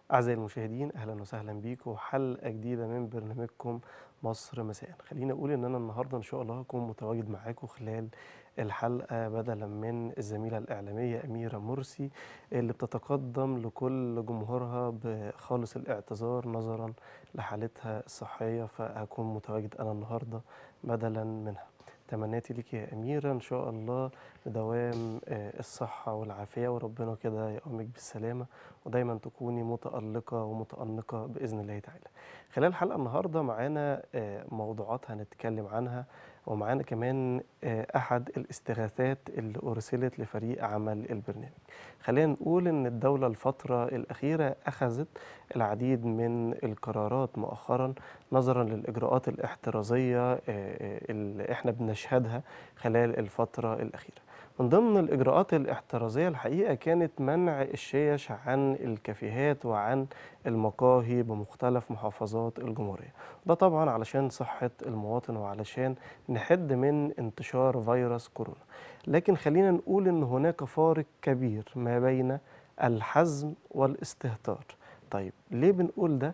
أعزائي المشاهدين أهلا وسهلا بيكم حلقة جديدة من برنامجكم مصر مساء خليني أقول إن أنا النهاردة إن شاء الله هكون متواجد معاكم خلال الحلقة بدلا من الزميلة الإعلامية أميرة مرسي اللي بتتقدم لكل جمهورها بخالص الاعتذار نظرا لحالتها الصحية فهكون متواجد أنا النهاردة بدلا منها تمنياتي ليك يا أميرة إن شاء الله بدوام آه، الصحة والعافية وربنا كده يقومك بالسلامة ودايما تكوني متألقة ومتأنقة بإذن الله تعالى خلال الحلقة النهاردة معانا آه، موضوعات هنتكلم عنها ومعانا كمان آه، أحد الاستغاثات اللي أرسلت لفريق عمل البرنامج خلينا نقول إن الدولة الفترة الأخيرة أخذت العديد من القرارات مؤخرا نظرا للإجراءات الاحترازية آه، آه، اللي إحنا بنشهدها خلال الفترة الأخيرة من ضمن الإجراءات الاحترازية الحقيقة كانت منع الشيش عن الكافيهات وعن المقاهي بمختلف محافظات الجمهورية ده طبعا علشان صحة المواطن وعلشان نحد من انتشار فيروس كورونا لكن خلينا نقول ان هناك فارق كبير ما بين الحزم والاستهتار طيب ليه بنقول ده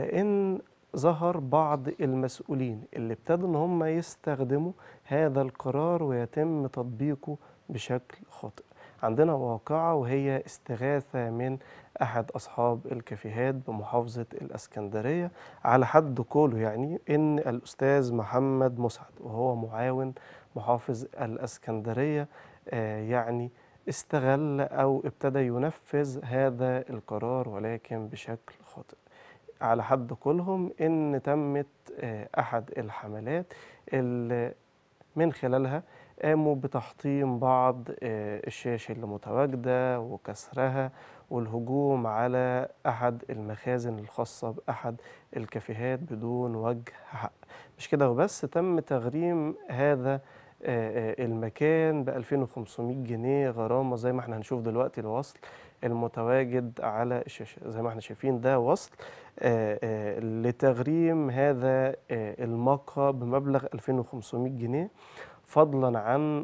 لان ظهر بعض المسؤولين اللي ابتدوا ان هم يستخدموا هذا القرار ويتم تطبيقه بشكل خاطئ عندنا واقعة وهي استغاثة من أحد أصحاب الكافيهات بمحافظة الأسكندرية على حد قوله يعني إن الأستاذ محمد مسعد وهو معاون محافظ الأسكندرية آه، يعني استغل أو ابتدى ينفذ هذا القرار ولكن بشكل خاطئ على حد قولهم إن تمت آه، أحد الحملات اللي من خلالها قاموا بتحطيم بعض آه، الشاشة اللي متواجدة وكسرها والهجوم على أحد المخازن الخاصة بأحد الكافيهات بدون وجه حق مش كده وبس تم تغريم هذا آه، آه، المكان ب 2500 جنيه غرامة زي ما احنا هنشوف دلوقتي الوصل المتواجد على الشاشة زي ما احنا شايفين ده وصل آه، آه، لتغريم هذا آه، المقهى بمبلغ 2500 جنيه فضلا عن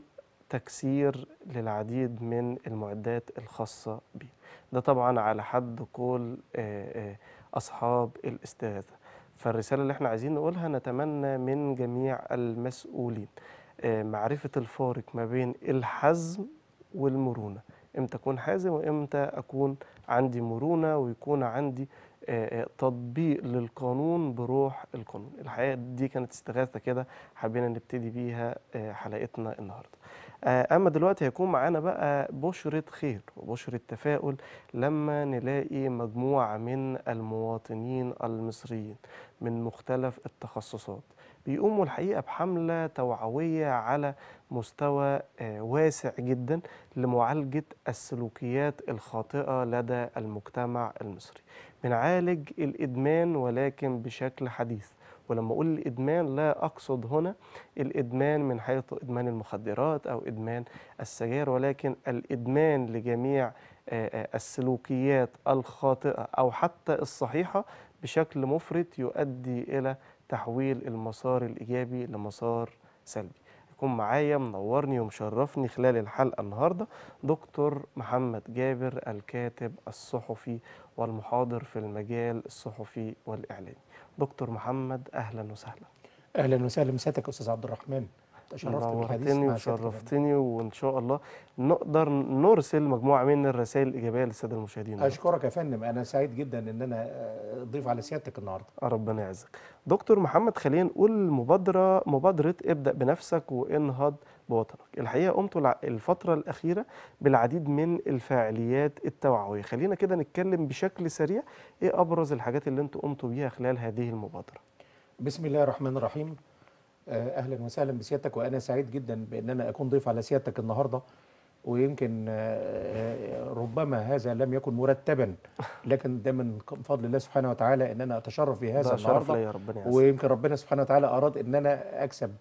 تكسير للعديد من المعدات الخاصة به ده طبعا على حد قول آه، آه، أصحاب الاستغاثة فالرسالة اللي احنا عايزين نقولها نتمنى من جميع المسؤولين آه، معرفة الفارق ما بين الحزم والمرونة امتى اكون حازم وامتى اكون عندي مرونة ويكون عندي آه، آه، تطبيق للقانون بروح القانون الحقيقة دي كانت استغاثة كده حبينا نبتدي بيها آه، حلقتنا النهاردة آه، أما دلوقتي هيكون معانا بقى بشرة خير وبشرة تفاؤل لما نلاقي مجموعة من المواطنين المصريين من مختلف التخصصات بيقوموا الحقيقة بحملة توعوية على مستوى آه، واسع جدا لمعالجة السلوكيات الخاطئة لدى المجتمع المصري بنعالج الإدمان ولكن بشكل حديث ولما أقول الإدمان لا أقصد هنا الإدمان من حيث إدمان المخدرات أو إدمان السجاير ولكن الإدمان لجميع آه، آه، السلوكيات الخاطئة أو حتى الصحيحة بشكل مفرط يؤدي إلى تحويل المسار الإيجابي لمسار سلبي يكون معايا منورني ومشرفني خلال الحلقة النهاردة دكتور محمد جابر الكاتب الصحفي والمحاضر في المجال الصحفي والإعلامي دكتور محمد أهلا وسهلا اهلا وسهلا مساتك استاذ عبد الرحمن تشرفت بالحديث نورتني مع سيادتك وشرفتني وإن شاء الله نقدر نرسل مجموعة من الرسائل الإيجابية للسادة المشاهدين اشكرك يا فندم انا سعيد جدا ان انا آه، اضيف على سيادتك النهارده ربنا يعزك دكتور محمد خلينا نقول مبادرة مبادرة ابدأ بنفسك وانهض بوطنك الحقيقة قمتوا الع- الفترة الأخيرة بالعديد من الفعاليات التوعوية خلينا كده نتكلم بشكل سريع ايه أبرز الحاجات اللي انتوا قمتوا بيها خلال هذه المبادرة بسم الله الرحمن الرحيم آه، اهلا وسهلا بسيادتك وانا سعيد جدا بان انا اكون ضيف على سيادتك النهارده ويمكن آه، آه، ربما هذا لم يكن مرتبا لكن ده من فضل الله سبحانه وتعالى ان انا اتشرف بهذا ده شرف النهارده ليا ربنا يعزك ويمكن ربنا سبحانه وتعالى اراد ان انا اكسب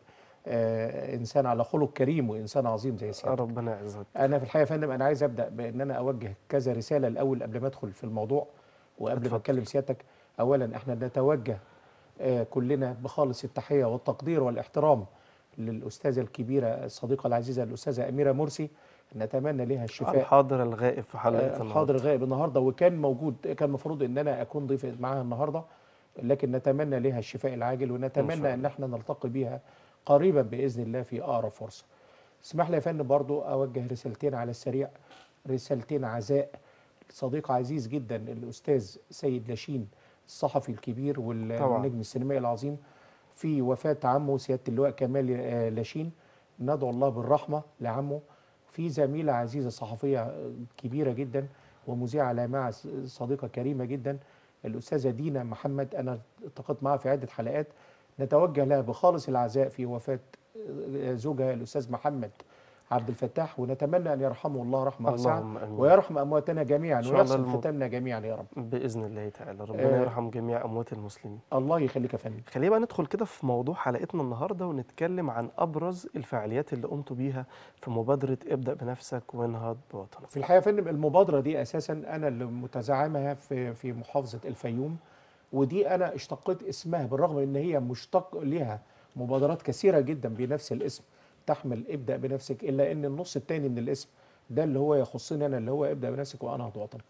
آه، انسان على خلق كريم وانسان عظيم زي سيادتك ربنا يعزك انا في الحقيقه يا فندم انا عايز ابدا بان انا اوجه كذا رساله الاول قبل ما ادخل في الموضوع وقبل اتفضل. ما اتكلم سيادتك اولا احنا نتوجه آه، كلنا بخالص التحيه والتقدير والاحترام للاستاذه الكبيره الصديقه العزيزه الاستاذه اميره مرسي نتمنى لها الشفاء الحاضر الغائب في حلقة آه، النهارده حاضر غائب النهارده وكان موجود كان المفروض ان انا اكون ضيف معاها النهارده لكن نتمنى لها الشفاء العاجل إن ونتمنى شاء ان احنا نلتقي بها قريبا باذن الله في اقرب فرصه. اسمح لي يا فندم برضو اوجه رسالتين على السريع رسالتين عزاء صديق عزيز جدا الاستاذ سيد لاشين الصحفي الكبير وال- طبعاً. والنجم السينمائي العظيم في وفاه عمه سياده اللواء كمال آه، لاشين ندعو الله بالرحمه لعمه في زميله عزيزه صحفيه آه، كبيره جدا ومذيعه لامعه س- صديقه كريمه جدا الاستاذه دينا محمد انا التقيت معها في عده حلقات نتوجه لها بخالص العزاء في وفاه آه، زوجها الاستاذ محمد عبد الفتاح ونتمنى ان يرحمه الله رحمه واسعه اللهم امين ويرحم امواتنا جميعا إن شاء الله ويحسن الم- ختامنا جميعا يا رب باذن الله تعالى ربنا آه. يرحم جميع اموات المسلمين الله يخليك يا فندم خلينا بقى ندخل كده في موضوع حلقتنا النهارده ونتكلم عن ابرز الفعاليات اللي قمتوا بيها في مبادره ابدا بنفسك وانهض بوطنك في الحقيقه يا فندم المبادره دي اساسا انا اللي متزعمها في في محافظه الفيوم ودي انا اشتقيت اسمها بالرغم ان هي مشتق لها مبادرات كثيره جدا بنفس الاسم تحمل ابدا بنفسك الا ان النص الثاني من الاسم ده اللي هو يخصني انا اللي هو ابدا بنفسك وانهض وطنك.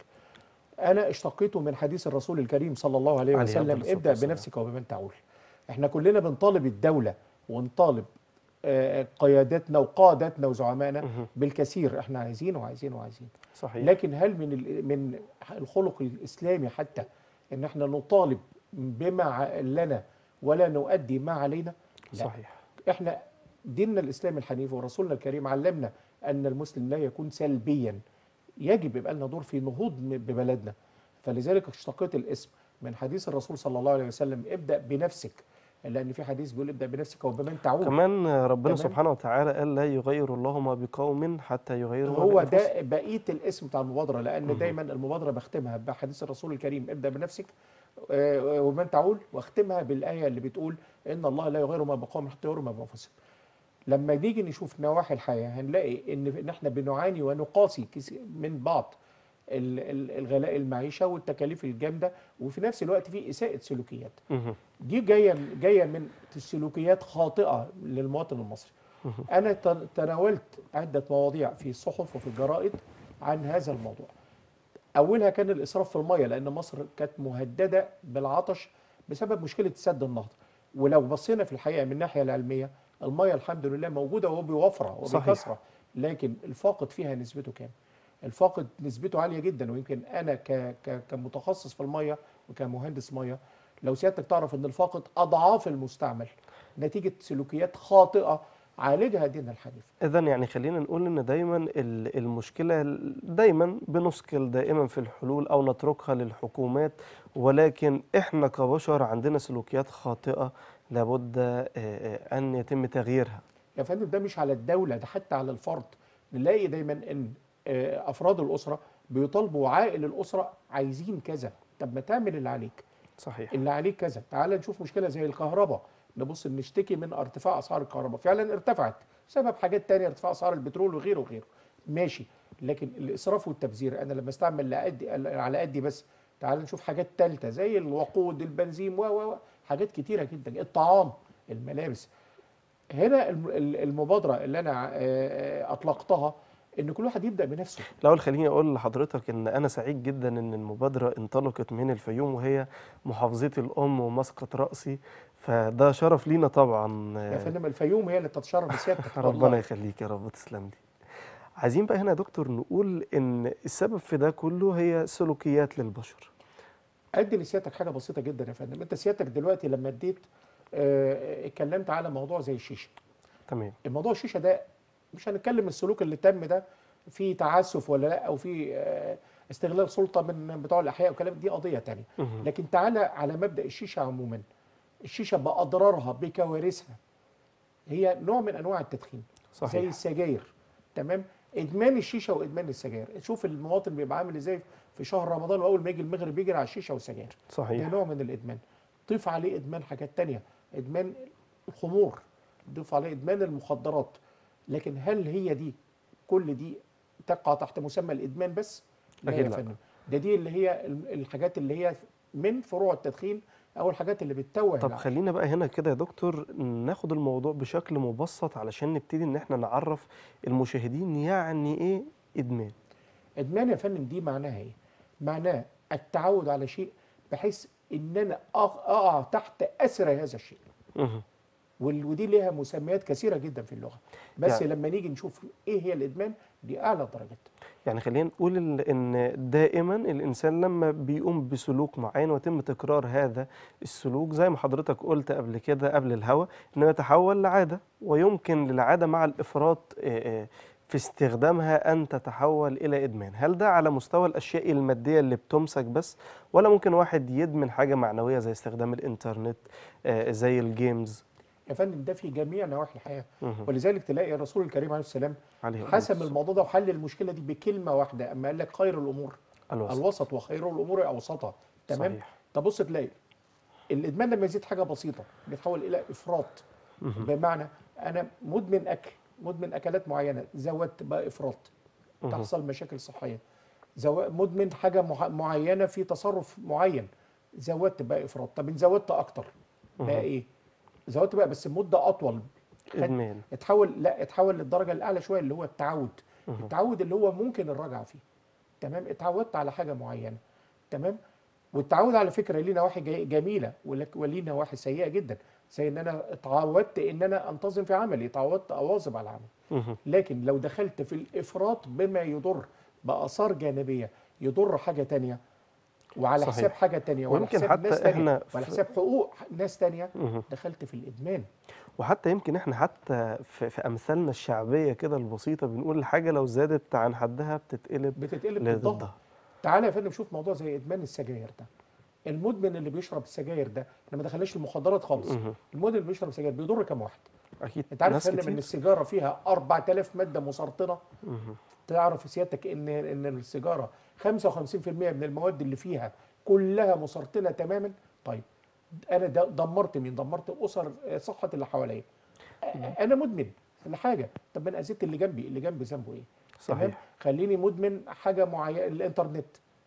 انا اشتقيته من حديث الرسول الكريم صلى الله عليه عليه أفضل وسلم الصلاة ابدا والسلام. بنفسك وبمن تعول. احنا كلنا بنطالب الدوله ونطالب آه، قياداتنا وقاداتنا وزعمائنا مهم. بالكثير احنا عايزين وعايزين وعايزين صحيح لكن هل من ال- من الخلق الاسلامي حتى ان احنا نطالب بما ع- لنا ولا نؤدي ما علينا لا. صحيح احنا ديننا الاسلامي الحنيف ورسولنا الكريم علمنا ان المسلم لا يكون سلبيا يجب يبقى لنا دور في نهوض م- ببلدنا فلذلك اشتقيت الاسم من حديث الرسول صلى الله عليه وسلم ابدا بنفسك لان في حديث بيقول ابدا بنفسك وبمن تعود كمان ربنا تمام. سبحانه وتعالى قال لا يغير الله ما بقوم حتى يغيروا ما هو بأنفسهم. ده بقيه الاسم بتاع المبادره لان مهم. دايما المبادره بختمها بحديث الرسول الكريم ابدا بنفسك آه، ومن تعول واختمها بالايه اللي بتقول ان الله لا يغير ما بقوم حتى يغيروا ما بانفسهم لما نيجي نشوف نواحي الحياه هنلاقي ان ان احنا بنعاني ونقاسي كس- من بعض ال- ال- الغلاء المعيشه والتكاليف الجامده وفي نفس الوقت في اساءه سلوكيات مهم. دي جايه جايه من سلوكيات خاطئه للمواطن المصري. مهم. انا تن- تناولت عده مواضيع في الصحف وفي الجرائد عن هذا الموضوع. اولها كان الاسراف في الميه لان مصر كانت مهدده بالعطش بسبب مشكله سد النهضه. ولو بصينا في الحقيقه من الناحيه العلميه الميه الحمد لله موجوده وبوفره صحيح. وبكثره لكن الفاقد فيها نسبته كام؟ الفاقد نسبته عاليه جدا ويمكن انا ك ك كمتخصص في الميه وكمهندس ميه لو سيادتك تعرف ان الفاقد اضعاف المستعمل نتيجه سلوكيات خاطئه عالجها ديننا الحنيف اذا يعني خلينا نقول ان دايما ال- المشكله دايما بنثقل دائما في الحلول او نتركها للحكومات ولكن احنا كبشر عندنا سلوكيات خاطئه لابد آه، آه، ان يتم تغييرها يا فندم ده مش على الدوله ده حتى على الفرد نلاقي دايما ان آه، افراد الاسره بيطالبوا عائل الاسره عايزين كذا طب ما تعمل اللي عليك صحيح اللي عليك كذا تعال نشوف مشكله زي الكهرباء نبص نشتكي من ارتفاع اسعار الكهرباء فعلا ارتفعت بسبب حاجات تانية ارتفاع اسعار البترول وغيره وغيره ماشي لكن الاسراف والتبذير انا لما استعمل لقد على قدي بس تعال نشوف حاجات تالتة زي الوقود البنزين و و و حاجات كتيره جدا الطعام الملابس هنا الم- ال- المبادره اللي انا آه، آه، اطلقتها ان كل واحد يبدا بنفسه الاول خليني اقول لحضرتك ان انا سعيد جدا ان المبادره انطلقت من الفيوم وهي محافظتي الام ومسقط راسي فده شرف لينا طبعا يا آه، فندم الفيوم هي اللي تتشرف بسيادتك ربنا والله. يخليك يا رب تسلم لي عايزين بقى هنا يا دكتور نقول ان السبب في ده كله هي سلوكيات للبشر ادي لسيادتك حاجه بسيطه جدا يا فندم انت سيادتك دلوقتي لما اديت آه، اتكلمت على موضوع زي الشيشه تمام الموضوع الشيشه ده مش هنتكلم السلوك اللي تم ده في تعسف ولا لا او في آه، استغلال سلطه من بتوع الاحياء وكلام دي قضيه تانية مهم. لكن تعالى على مبدا الشيشه عموما الشيشه باضرارها بكوارثها هي نوع من انواع التدخين زي صحيح السجاير تمام ادمان الشيشه وادمان السجاير شوف المواطن بيبقى عامل ازاي في شهر رمضان واول ما يجي المغرب يجري على الشيشه والسجاير ده صحيح نوع من الادمان ضيف عليه ادمان حاجات تانية ادمان الخمور ضيف عليه ادمان المخدرات لكن هل هي دي كل دي تقع تحت مسمى الادمان بس لا أكيد يا لا. فندم ده دي اللي هي ال- الحاجات اللي هي من فروع التدخين او الحاجات اللي بتتوه طب العقل. خلينا بقى هنا كده يا دكتور ناخد الموضوع بشكل مبسط علشان نبتدي ان احنا نعرف المشاهدين يعني ايه ادمان ادمان يا فندم دي معناها ايه معناه التعود على شيء بحيث ان انا أق- اقع تحت اسر هذا الشيء مهم. وال- ودي ليها مسميات كثيره جدا في اللغه بس يعني- يعني لما نيجي نشوف ايه هي الادمان دي اعلى درجات يعني خلينا نقول ال- ان دائما الانسان لما بيقوم بسلوك معين ويتم تكرار هذا السلوك زي ما حضرتك قلت قبل كده قبل الهوا انه يتحول لعاده ويمكن للعاده مع الافراط آه، آه، في استخدامها ان تتحول الى ادمان هل ده على مستوى الاشياء الماديه اللي بتمسك بس ولا ممكن واحد يدمن حاجه معنويه زي استخدام الانترنت آه، زي الجيمز يا فندم ده في جميع نواحي الحياه مهم. ولذلك تلاقي الرسول الكريم عليه السلام عليه حسم الموضوع ده وحل المشكله دي بكلمه واحده اما قال لك خير الامور الوسط الوسط وخير الامور اوسطها تمام صحيح. تبص تلاقي الادمان لما يزيد حاجه بسيطه بيتحول الى افراط بمعنى انا مدمن اكل مدمن اكلات معينه زودت بقى افراط مهم. تحصل مشاكل صحيه زو... مدمن حاجه مح... معينه في تصرف معين زودت بقى افراط طب إن زودت اكتر بقى ايه زودت بقى بس مده اطول خد- ادمان اتحول لا اتحول للدرجه الاعلى شويه اللي هو التعود التعود اللي هو ممكن الرجعه فيه تمام اتعودت على حاجه معينه تمام والتعود على فكره ليه نواحي جي- جميله ولك- وليه نواحي سيئه جدا زي ان انا اتعودت ان انا انتظم في عملي اتعودت اواظب على العمل مهم. لكن لو دخلت في الافراط بما يضر باثار جانبيه يضر حاجه تانية وعلى صحيح. حساب حاجه تانية وعلى ويمكن حساب حتى ناس تانية إحنا وعلى في- حساب حقوق ناس تانية مهم. دخلت في الادمان وحتى يمكن احنا حتى في, في امثالنا الشعبيه كده البسيطه بنقول الحاجه لو زادت عن حدها بتتقلب بتتقلب ضدها لضدها تعالى يا فندم شوف موضوع زي ادمان السجاير ده المدمن اللي بيشرب السجاير ده احنا ما دخلناش المخدرات خالص مهم. المدمن اللي بيشرب سجاير بيضر كام واحد اكيد انت عارف يا ناس فندم ان كتير السيجاره فيها 4000 ماده مسرطنه مهم. تعرف سيادتك ان ان السيجاره 55% من المواد اللي فيها كلها مسرطنه تماما طيب انا د- دمرت مين دمرت اسر صحه اللي حواليا انا مدمن لحاجه طب ما انا اذيت اللي جنبي اللي جنبي ذنبه ايه تمام صحيح خليني مدمن حاجه معينه الانترنت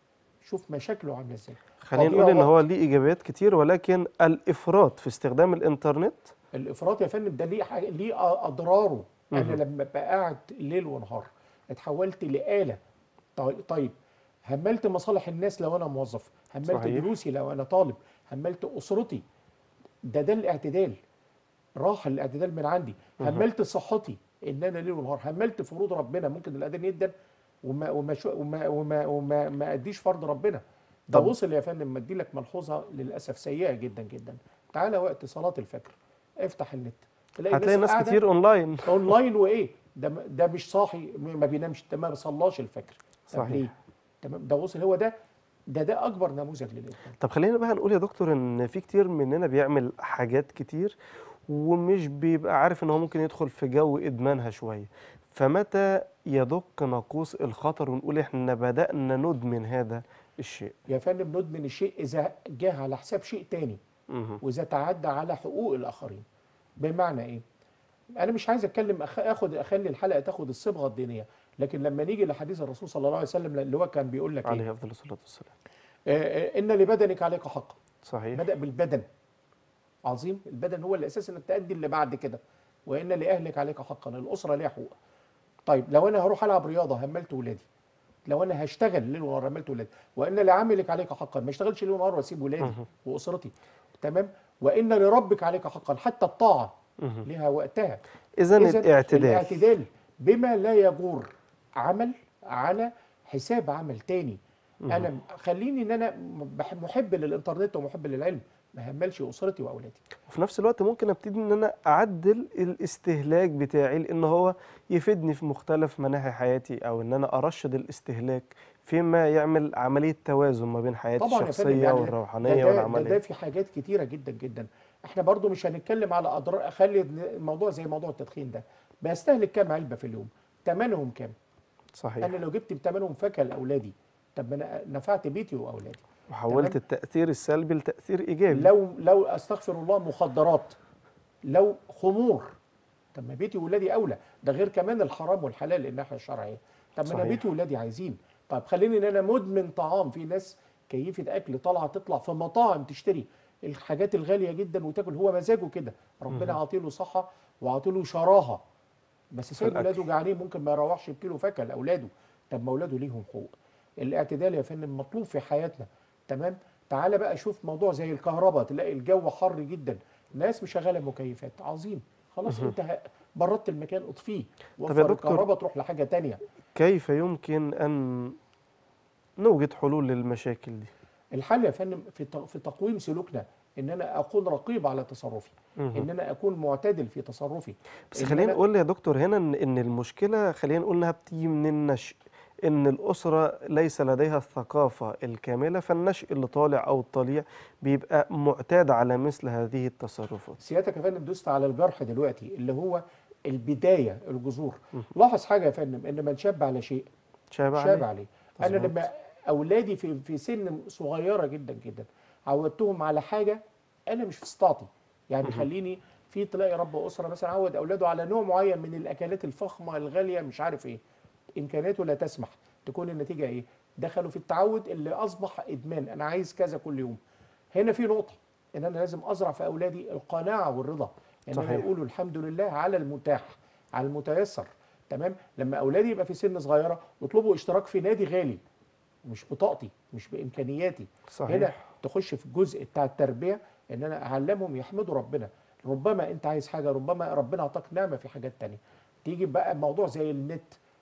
شوف مشاكله عامله ازاي خلينا تضييع نقول ان وقت. هو ليه ايجابيات كتير ولكن الافراط في استخدام الانترنت الافراط يا فندم ده ليه حاجة ليه اضراره انا مهم. لما ابقى قاعد ليل ونهار اتحولت لآلة طي- طيب هملت مصالح الناس لو انا موظف هملت صحيح. دروسي لو انا طالب هملت اسرتي ده ده الاعتدال راح الاعتدال من عندي هملت صحتي ان انا ليل ونهار هملت فروض ربنا ممكن الاذان يدن وما وما شو وما وما, وما ما اديش فرض ربنا ده طب- وصل يا فندم ما ادي لك ملحوظه للاسف سيئه جدا جدا تعالى وقت صلاه الفجر افتح النت تلاقي هتلاقي ناس قاعدة كتير اونلاين اونلاين وايه ده ده مش صاحي ما بينامش ده ما بيصلاش الفجر طب صحيح. ليه؟ تمام ده وصل هو ده ده ده اكبر نموذج للادمان طب خلينا بقى نقول يا دكتور ان في كتير مننا بيعمل حاجات كتير ومش بيبقى عارف ان هو ممكن يدخل في جو ادمانها شويه فمتى يدق ناقوس الخطر ونقول احنا بدأنا ندمن هذا الشيء يا فندم ندمن الشيء اذا جه على حساب شيء تاني مهم. واذا تعدى على حقوق الاخرين بمعنى ايه انا مش عايز اتكلم أخ- اخد اخلي الحلقه تاخد الصبغه الدينيه لكن لما نيجي لحديث الرسول صلى الله عليه وسلم اللي هو كان بيقول لك ايه عليه افضل الصلاه والسلام آه، آه، ان لبدنك عليك حقا صحيح بدأ بالبدن عظيم البدن هو الاساس انك تأدي اللي بعد كده وان لاهلك عليك حقا الاسره ليها حقوق طيب لو انا هروح العب رياضه هملت ولادي لو انا هشتغل ليل ونهار هملت ولادي وان لعاملك عليك حقا ما اشتغلش ليل ونهار واسيب ولادي مهم. واسرتي تمام وان لربك عليك حقا حتى الطاعه مهم. لها وقتها اذا إذن الاعتدال الاعتدال بما لا يجور عمل على حساب عمل تاني انا خليني ان انا بح- محب للانترنت ومحب للعلم ما هملش اسرتي واولادي وفي نفس الوقت ممكن ابتدي ان انا اعدل الاستهلاك بتاعي لان هو يفيدني في مختلف مناحي حياتي او ان انا ارشد الاستهلاك فيما يعمل عمليه توازن ما بين حياتي طبعا يا فندم الشخصيه يعني والروحانيه ده, ده, ده, والعمليه ده في حاجات كتيره جدا جدا احنا برضو مش هنتكلم على اضرار اخلي الموضوع زي موضوع التدخين ده بستهلك كام علبه في اليوم ثمنهم كام صحيح انا لو جبت بثمنهم فاكهه لاولادي طب ما انا نفعت بيتي واولادي وحولت تمام. التاثير السلبي لتاثير ايجابي لو لو استغفر الله مخدرات لو خمور طب ما بيتي وولادي اولى ده غير كمان الحرام والحلال الناحيه الشرعيه طب ما انا صحيح. بيتي وولادي عايزين طب خليني ان انا مدمن طعام في ناس كيفه اكل طالعه تطلع في مطاعم تشتري الحاجات الغاليه جدا وتاكل هو مزاجه كده ربنا مهم. عاطيله صحه وعاطيله شراهه بس سايب الأكل. اولاده جعانين ممكن ما يروحش بكيلو فاكهه لاولاده طب ما اولاده ليهم حقوق الاعتدال يا فندم مطلوب في حياتنا تمام تعالى بقى شوف موضوع زي الكهرباء تلاقي الجو حر جدا ناس مشغله مكيفات عظيم خلاص مهم. انت ه- بردت المكان اطفيه يا وفر دكتور- الكهرباء تروح لحاجه تانية كيف يمكن أن نوجد حلول للمشاكل دي الحل يا فندم في ت- في تقويم سلوكنا ان انا اكون رقيب على تصرفي مهم. ان انا اكون معتدل في تصرفي بس إن خلينا أنا- نقول يا دكتور هنا ان ان المشكله خلينا نقول انها بتيجي من النشء ان الاسره ليس لديها الثقافه الكامله فالنشء اللي طالع او الطليع بيبقى معتاد على مثل هذه التصرفات سيادتك يا فندم دوست على الجرح دلوقتي اللي هو البدايه الجذور لاحظ حاجه يا فندم ان من شاب على شيء شاب شاب عليه عليه انا مظبوط. لما اولادي في في سن صغيره جدا جدا عودتهم على حاجه انا مش في استطاعتي يعني خليني في تلاقي رب اسره مثلا عود اولاده على نوع معين من الاكلات الفخمه الغاليه مش عارف ايه امكانياته لا تسمح تكون النتيجه ايه دخلوا في التعود اللي اصبح ادمان انا عايز كذا كل يوم هنا في نقطه ان انا لازم ازرع في اولادي القناعه والرضا ان انا صحيح. يقولوا الحمد لله على المتاح على المتيسر تمام لما اولادي يبقى في سن صغيره يطلبوا اشتراك في نادي غالي مش بطاقتي مش بامكانياتي صحيح. هنا تخش في الجزء بتاع التربيه ان انا اعلمهم يحمدوا ربنا ربما انت عايز حاجه ربما ربنا اعطاك نعمه في حاجات تانية تيجي بقى موضوع زي النت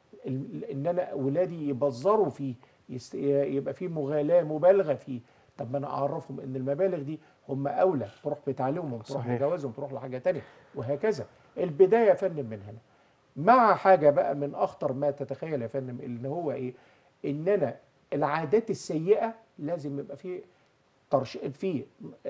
ال- ان انا اولادي يبذروا فيه يست- يبقى فيه مغالاه مبالغه فيه طب ما انا اعرفهم ان المبالغ دي هم اولى تروح بتعليمهم تروح صحيح. لجوازهم تروح لحاجه تانية وهكذا البدايه يا فندم من هنا مع حاجه بقى من اخطر ما تتخيل يا فندم ان هو ايه ان انا العادات السيئه لازم يبقى فيه ترش... فيه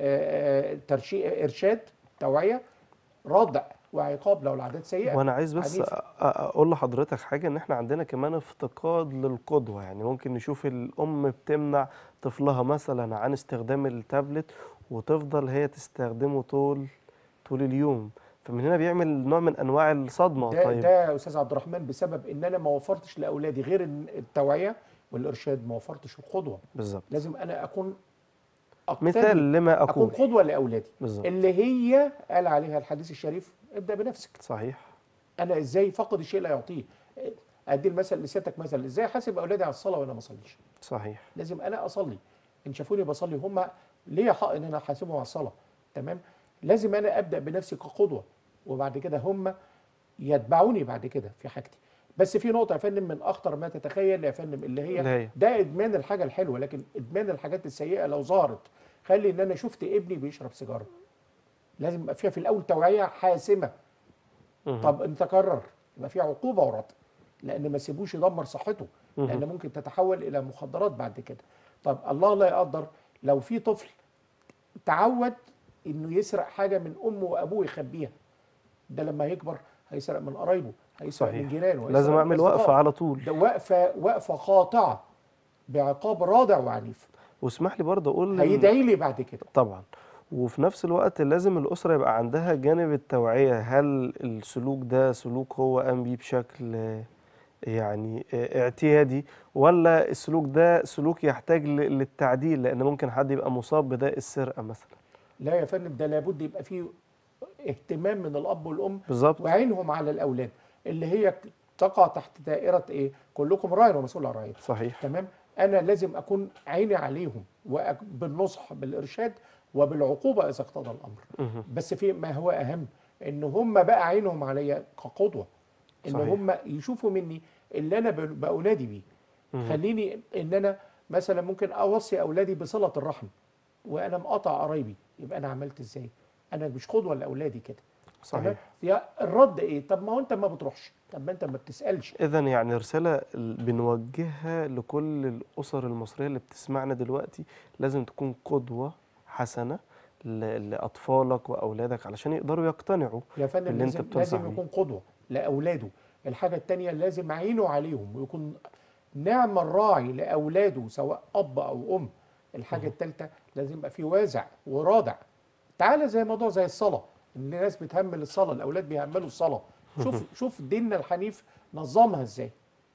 آه، ترشي... ارشاد توعيه ردع وعقاب لو العادات سيئه وانا عايز بس عنيفة. أ- أ- اقول لحضرتك حاجه ان احنا عندنا كمان افتقاد للقدوه يعني ممكن نشوف الام بتمنع طفلها مثلا عن استخدام التابلت وتفضل هي تستخدمه طول طول اليوم فمن هنا بيعمل نوع من انواع الصدمه ده طيب ده يا استاذ عبد الرحمن بسبب ان انا ما وفرتش لاولادي غير إن التوعيه والارشاد ما وفرتش القدوه بالظبط لازم انا اكون أقتدي، مثال لما اكون اقول قدوه لاولادي بالظبط اللي هي قال عليها الحديث الشريف ابدا بنفسك صحيح انا ازاي فقد الشيء لا يعطيه ادي المثل لسيادتك مثل ازاي احاسب اولادي على الصلاه وانا ما اصليش صحيح لازم انا اصلي ان شافوني بصلي هم ليا حق ان انا احاسبهم على الصلاه تمام لازم انا ابدا بنفسي كقدوه وبعد كده هم يتبعوني بعد كده في حاجتي بس في نقطه يا فندم من اخطر ما تتخيل يا فندم اللي هي اللي هي ده ادمان الحاجه الحلوه لكن ادمان الحاجات السيئه لو ظهرت خلي ان انا شفت ابني بيشرب سيجاره لازم يبقى فيها في الاول توعيه حاسمه مهم. طب ان تكرر يبقى في عقوبه ورد لان ما سيبوش يدمر صحته لان مهم. ممكن تتحول الى مخدرات بعد كده طب الله لا يقدر لو في طفل تعود انه يسرق حاجه من امه وابوه يخبيها ده لما يكبر هيسرق من قرايبه هيسرق صحيح. من جيرانه هيسرق لازم من اعمل وقفه أصدقائه. على طول ده وقفه وقفه قاطعه بعقاب رادع وعنيف واسمح لي برضه اقول إن- هيدعي لي بعد كده طبعا وفي نفس الوقت لازم الأسرة يبقى عندها جانب التوعية هل السلوك ده سلوك هو قام بيه بشكل آه، يعني آه، اعتيادي ولا السلوك ده سلوك يحتاج ل- للتعديل لأن ممكن حد يبقى مصاب بداء السرقة مثلا لا يا فندم ده لابد يبقى فيه اهتمام من الاب والام بالظبط وعينهم على الاولاد اللي هي تقع تحت دائره ايه كلكم راع ومسؤول عن رعيته صحيح تمام انا لازم اكون عيني عليهم وأك- بالنصح بالارشاد وبالعقوبه اذا اقتضى الامر مهم. بس في ما هو اهم ان هم بقى عينهم عليا كقدوه ان صحيح. هم يشوفوا مني اللي انا ب- باولادي بيه مهم. خليني ان انا مثلا ممكن اوصي اولادي بصله الرحم وانا مقاطع قرايبي يبقى انا عملت ازاي انا مش قدوه لاولادي كده تمام؟ صحيح يا الرد ايه طب ما هو انت ما بتروحش طب ما انت ما بتسالش إذا يعني رسالة ال- بنوجهها لكل الأسر المصرية اللي بتسمعنا دلوقتي لازم تكون قدوة حسنة ل- لأطفالك وأولادك علشان يقدروا يقتنعوا يا فندم اللي أنت لازم, بتنصح لازم بيه. يكون قدوه لاولاده الحاجه الثانيه لازم عينه عليهم ويكون نعم الراعي لاولاده سواء اب او ام الحاجه الثالثه لازم يبقى في وازع ورادع تعالى زي موضوع زي الصلاه ان الناس بتهمل الصلاه الاولاد بيهملوا الصلاه شوف شوف ديننا الحنيف نظمها ازاي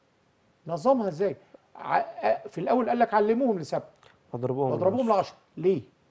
نظمها ازاي ع- في الاول قال لك علموهم لسبع واضربوهم واضربوهم بالعصا. لعشر ليه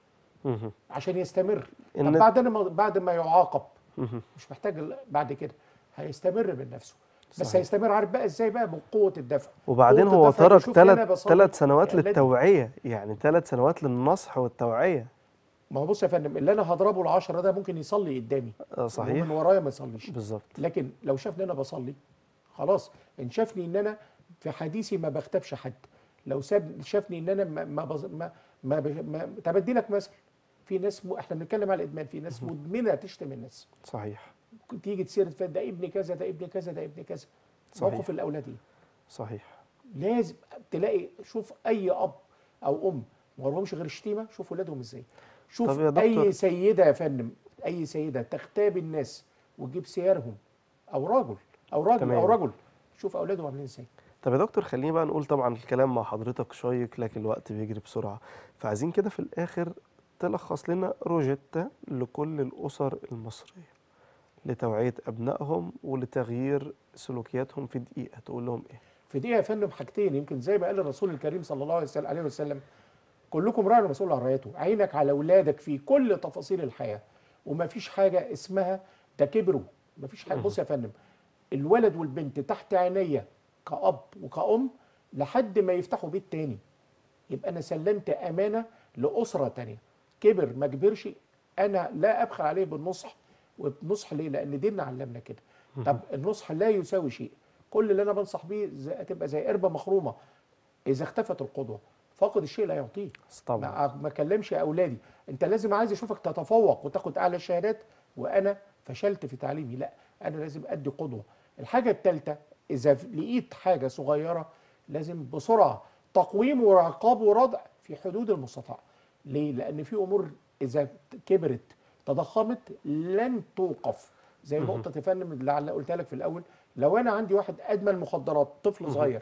مهم. عشان يستمر طب إن- بعد ما بعد ما يعاقب مهم. مش محتاج ال- بعد كده هيستمر من نفسه بس صحيح. هيستمر عارف بقى ازاي بقى بقوه الدفع وبعدين قوة هو الدفع اللي ترك يشوفني أنا ثلاث بصلي ثلاث سنوات الذي- للتوعية يعني ثلاث سنوات للنصح والتوعية ما هو بص يا فندم اللي انا هضربه العشرة ده ممكن يصلي قدامي آه، صحيح ومن ورايا ما يصليش بالظبط لكن لو شافني انا بصلي خلاص ان شافني ان انا في حديثي ما بغتابش حد لو ساب شافني ان انا ما ما بز... ما, ما, بش- ما طب ادي لك مثل في ناس م... احنا بنتكلم على الادمان في ناس مدمنه تشتم الناس صحيح ممكن تيجي تسير تفهم ده ابن كذا ده ابن كذا ده ابن كذا صحيح. موقف الاولاد ايه صحيح لازم تلاقي شوف اي اب او ام ما وراهمش غير الشتيمه شوف ولادهم ازاي شوف طب يا دكتور- اي سيده يا فندم اي سيده تغتاب الناس وتجيب سيارهم او راجل او راجل تمام. او رجل شوف اولاده عاملين ازاي طب يا دكتور خليني بقى نقول طبعا الكلام مع حضرتك شيق لكن الوقت بيجري بسرعة فعايزين كده في الآخر تلخص لنا روجيتا لكل الأسر المصرية لتوعية أبنائهم ولتغيير سلوكياتهم في دقيقة تقول لهم إيه؟ في دي يا فندم حاجتين يمكن زي ما قال الرسول الكريم صلى الله عليه وسلم, عليه وسلم كلكم راع مسؤول عن رعيته عينك على اولادك في كل تفاصيل الحياه وما فيش حاجه اسمها ده كبروا ما فيش حاجه بص يا فندم الولد والبنت تحت عينيا كأب وكأم لحد ما يفتحوا بيت تاني يبقى انا سلمت امانه لاسره تانية كبر ما كبرش انا لا ابخل عليه بالنصح والنصح ليه لان ديننا علمنا كده طب النصح لا يساوي شيء كل اللي انا بنصح بيه زي تبقى زي قربه مخرومه اذا اختفت القدوه فاقد الشيء لا يعطيه طبعا ما ما اكلمش اولادي انت لازم عايز اشوفك تتفوق وتاخد اعلى الشهادات وانا فشلت في تعليمي لا انا لازم ادي قدوه الحاجه الثالثه اذا لقيت حاجه صغيره لازم بسرعه تقويم وعقاب وردع في حدود المستطاع ليه لان في امور اذا كبرت تضخمت لن توقف زي نقطه يا فندم اللي عل- قلتها لك في الاول لو انا عندي واحد ادمن مخدرات طفل صغير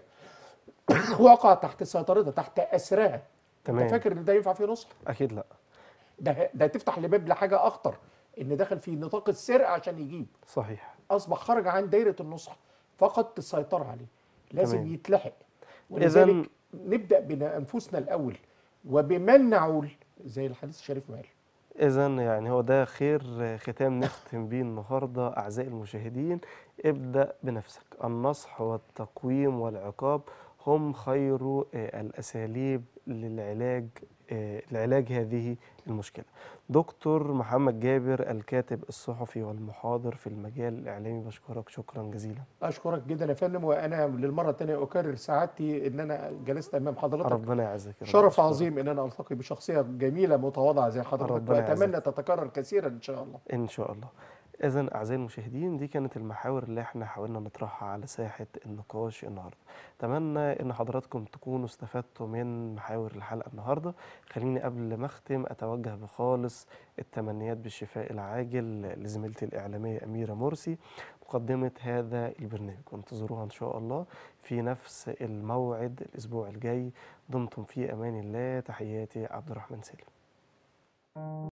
وقع تحت سيطرتها تحت اسرها تمام. انت فاكر ان ده ينفع فيه نصح أكيد لأ ده ده تفتح لباب لحاجه اخطر ان دخل في نطاق السرقه عشان يجيب صحيح اصبح خرج عن دايره النصح فقد السيطره عليه لازم تمام. يتلحق إذن- ولذلك نبدا بانفسنا الاول وبمن نعول زي الحديث الشريف ما قال إذا يعني هو ده خير ختام نختم بيه النهارده أعزائي المشاهدين ابدأ بنفسك النصح والتقويم والعقاب هم خير آه، الأساليب للعلاج آه، لعلاج هذه المشكلة دكتور محمد جابر الكاتب الصحفي والمحاضر في المجال الإعلامي بشكرك شكرا جزيلا اشكرك جدا يا فندم وانا للمره الثانيه اكرر سعادتي ان انا جلست امام حضرتك ربنا يعزك يا رب. شرف أشكرك. عظيم ان انا التقي بشخصيه جميله متواضعه زي حضرتك ربنا يعزك. واتمنى تتكرر كثيرا ان شاء الله إن شاء الله إذا أعزائي المشاهدين دي كانت المحاور اللي احنا حاولنا نطرحها على ساحة النقاش النهاردة أتمنى إن حضراتكم تكونوا استفدتوا من محاور الحلقة النهاردة خليني قبل ما أختم أتوجه بخالص التمنيات بالشفاء العاجل لزميلتي الإعلامية أميرة مرسي مقدمة هذا البرنامج وانتظروها إن شاء الله في نفس الموعد الأسبوع الجاي دمتم في أمان الله تحياتي عبد الرحمن سالم